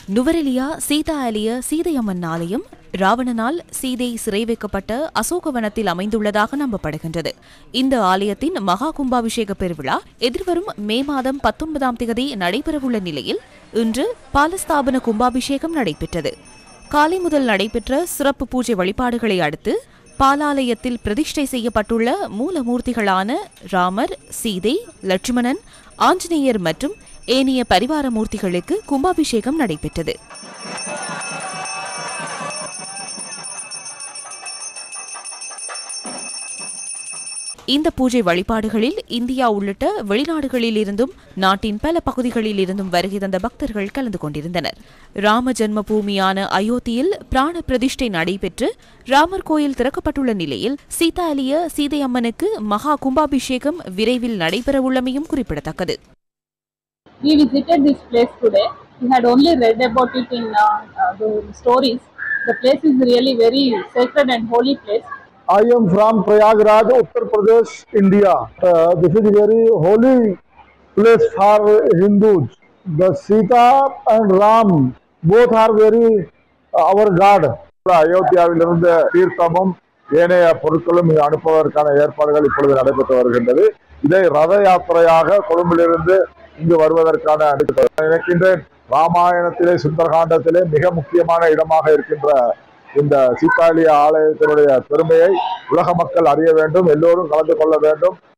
நுவரெலியா சீதா ஆலய சீதையம்மன் ஆலயம் ராவணனால் சீதை சிறை வைக்கப்பட்ட அசோகவனத்தில் அமைந்துள்ளதாக நம்பப்படுகின்றது இந்த ஆலயத்தின் மகா கும்பாபிஷேக பெருவிழா எதிர்வரும் மே மாதம் பத்தொன்பதாம் தேதி நடைபெறவுள்ள நிலையில் இன்று பாலஸ்தாபன கும்பாபிஷேகம் நடைபெற்றது காலை முதல் நடைபெற்ற சிறப்பு பூஜை வழிபாடுகளை அடுத்து பாலாலயத்தில் பிரதிஷ்டை செய்யப்பட்டுள்ள மூலமூர்த்திகளான ராமர் சீதை லட்சுமணன் ஆஞ்சநேயர் மற்றும் ஏனைய பரிவார மூர்த்திகளுக்கு கும்பாபிஷேகம் நடைபெற்றது இந்த பூஜை வழிபாடுகளில் இந்தியா உள்ளிட்ட வெளிநாடுகளில் இருந்தும் நாட்டின் பல பகுதிகளில் இருந்தும் வருகை தந்த பக்தர்கள் கலந்து கொண்டிருந்தனர் ராம ஜன்ம பூமியான அயோத்தியில் பிராண பிரதிஷ்டை நடைபெற்று ராமர் கோயில் திறக்கப்பட்டுள்ள நிலையில் சீதாலிய சீதையம்மனுக்கு மகா கும்பாபிஷேகம் விரைவில் நடைபெறவுள்ளமையும் குறிப்பிடத்தக்கது We visited this place today. We had only read about it in uh, uh, the stories. The place is really very sacred and holy place. I am from Prayagraj, Uttar Pradesh, India. Uh, this is very holy place for Hindus. The Sita and Ram both are very uh, our God. அயோத்தியாவிலிருந்து தீர்த்தமும் ஏனைய பொருட்களும் இங்கு அனுப்புவதற்கான ஏற்பாடுகள் இப்பொழுது நடைபெற்று வருகின்றது இதை ரத யாத்திரையாக கொழும்பிலிருந்து இங்கு வருவதற்கான அடுத்த- நினைக்கின்றேன் ராமாயணத்திலே சுந்தரகாண்டத்திலே மிக முக்கியமான இடமாக இருக்கின்ற இந்த சீதாலிய ஆலயத்தினுடைய பெருமையை உலக மக்கள் அறிய வேண்டும் எல்லோரும் கலந்து கொள்ள வேண்டும்